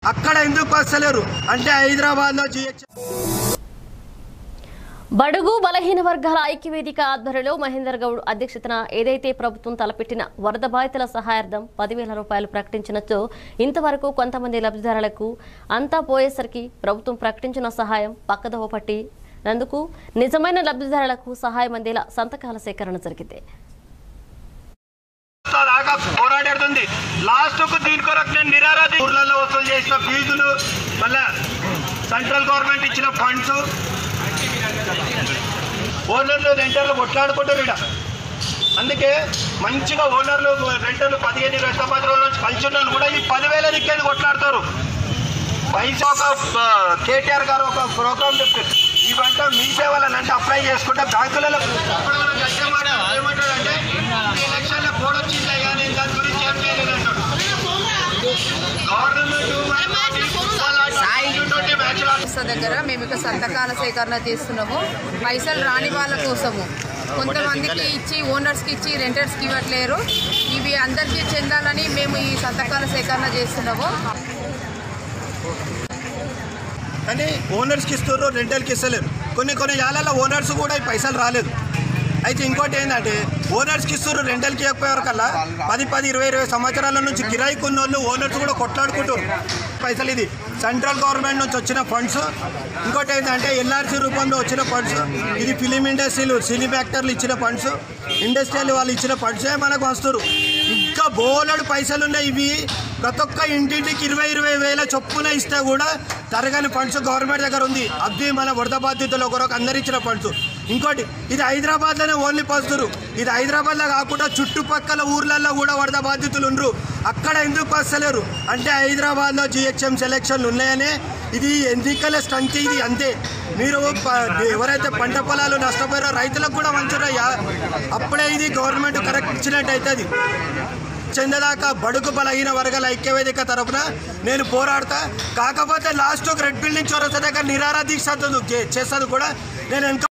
అక్కడ ఎందుకు వస్తలేరు అంటే హైదరాబాద్ లో జిహెచ్ బడుగు బలహీన వర్గాల ఐక్యవేదిక ఆధ్వర్యంలో మహేందర్ గౌడ్ అధ్యక్షతన ఏదైతే ప్రభుత్వం తలపెట్టిన వరద బాధితుల సహాయార్థం పదివేల రూపాయలు ప్రకటించినచో ఇంతవరకు కొంతమంది లబ్ధిదారులకు అంతా పోయేసరికి ప్రభుత్వం ప్రకటించిన సహాయం పక్కదోవ పట్టి నందుకు నిజమైన లబ్ధిదారులకు సహాయం అందేలా సంతకాల సేకరణ జరిగింది దాకా పోరాడుతుంది లాస్ట్ కు దీని కొరకు నేను నిరారాధి ఊర్లలో వసూలు చేసిన ఫీజులు మళ్ళా సెంట్రల్ గవర్నమెంట్ ఇచ్చిన ఫండ్స్ ఓనర్లు రెంటర్లు కొట్లాడుకుంటారు ఇక్కడ అందుకే మంచిగా ఓనర్లు రెంటర్లు పదిహేను ఇరవై సంవత్సరాల నుంచి కలిసి ఉన్న వాళ్ళు కూడా ఈ పదివేల దిక్కేది కొట్లాడతారు పైసా ఒక కేటీఆర్ గారు ఒక ప్రోగ్రామ్ చెప్పారు ఇవంతా మీ సేవలను అంటే అప్లై చేసుకుంటే బ్యాంకులలో ఏమంటాడంటే ఎలక్షన్లో కోడ్ వచ్చింది అయ్యా నేను దాని గురించి ఏం చేయలేదు అంటాడు గవర్నమెంట్ సంస్థ దగ్గర మేము ఇక సంతకాల సేకరణ చేస్తున్నాము పైసలు రాని వాళ్ళ కోసము కొంతమందికి ఇచ్చి ఓనర్స్కి ఇచ్చి రెంటర్స్కి ఇవ్వట్లేరు ఇవి అందరికీ చెందాలని మేము ఈ సంతకాల సేకరణ చేస్తున్నాము కానీ ఓనర్స్కి ఇస్తారు రెంటల్కి ఇస్తలేరు కొన్ని కొన్ని జాలలో ఓనర్స్ కూడా ఈ పైసలు రాలేదు అయితే ఇంకోటి ఏంటంటే ఓనర్స్కి ఇస్తారు రెంటల్కి ఇవ్వకపోయారు కల్లా పది పది ఇరవై ఇరవై సంవత్సరాల నుంచి కిరాయి కొన్ని వాళ్ళు ఓనర్స్ కూడా కొట్లాడుకుంటారు పైసలు ఇది సెంట్రల్ గవర్నమెంట్ నుంచి వచ్చిన ఫండ్స్ ఇంకోటి ఏంటంటే ఎల్ఆర్సీ రూపంలో వచ్చిన ఫండ్స్ ఇది ఫిలిం ఇండస్ట్రీలు సినీ ఫ్యాక్టర్లు ఇచ్చిన ఫండ్స్ ఇండస్ట్రియల్ వాళ్ళు ఇచ్చిన ఫండ్సే మనకు వస్తారు ఇంకా బోలెడు పైసలు ఉన్నాయి ఇవి ప్రతి ఒక్క ఇంటింటికి ఇరవై ఇరవై వేల చొప్పున ఇస్తే కూడా తరగని ఫండ్స్ గవర్నమెంట్ దగ్గర ఉంది అవి మన వరద బాధితులు ఒకరొక అందరు ఇచ్చిన ఫండ్స్ ఇంకోటి ఇది హైదరాబాద్లోనే ఓన్లీ పస్తురు ఇది హైదరాబాద్లో కాకుండా చుట్టుపక్కల ఊర్లలో కూడా వరద బాధితులు ఉండరు అక్కడ ఎందుకు వస్తలేరు అంటే హైదరాబాద్లో జిహెచ్ఎం సెలక్షన్లు ఉన్నాయనే ఇది ఎన్నికల స్టంట్ ఇది అంతే మీరు ప- ఎవరైతే పంట పొలాలు నష్టపోయారో రైతులకు కూడా మంచిదయ్యా అప్పుడే ఇది గవర్నమెంట్ కరెక్ట్ ఇచ్చినట్టు అవుతుంది చెందదాకా బడుగు బలహీన వర్గాల ఐక్యవేదిక తరపున నేను పోరాడతా కాకపోతే లాస్ట్ రెడ్ బిల్డింగ్ చౌరస్తా దగ్గర నిరారా దీక్ష చేస్తుంది కూడా నేను వెనక